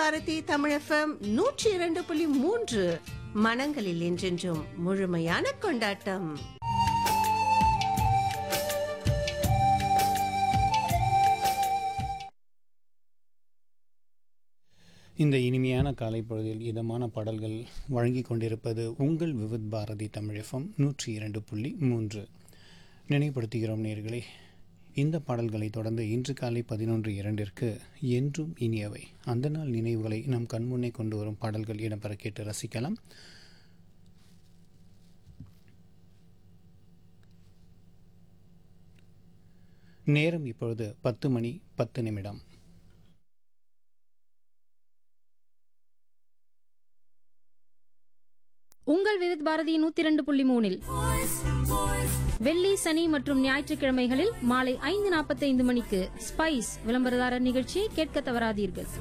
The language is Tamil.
பாரதி தமிழகம் நூற்றி இரண்டு புள்ளி மூன்று மனங்களில் என்றென்றும் முழுமையான கொண்டாட்டம் இந்த இனிமையான காலை பொழுதில் இதமான பாடல்கள் வழங்கிக் கொண்டிருப்பது உங்கள் விவித் பாரதி தமிழகம் நூற்றி இரண்டு புள்ளி மூன்று நினைவுபடுத்துகிறோம் நேர்களே இந்த பாடல்களை தொடர்ந்து இன்று காலை பதினொன்று இரண்டிற்கு என்றும் இனியவை அந்த நாள் நினைவுகளை நம் கண்முன்னே கொண்டு வரும் பாடல்கள் இடம்பெற கேட்டு ரசிக்கலாம் நேரம் இப்பொழுது பத்து மணி பத்து நிமிடம் உங்கள் விவித் பாரதி நூத்தி இரண்டு புள்ளி மூணில் வெள்ளி சனி மற்றும் ஞாயிற்றுக்கிழமைகளில் மாலை ஐந்து நாற்பத்தைந்து மணிக்கு ஸ்பைஸ் விளம்பரதாரர் நிகழ்ச்சியை கேட்க தவறாதீர்கள்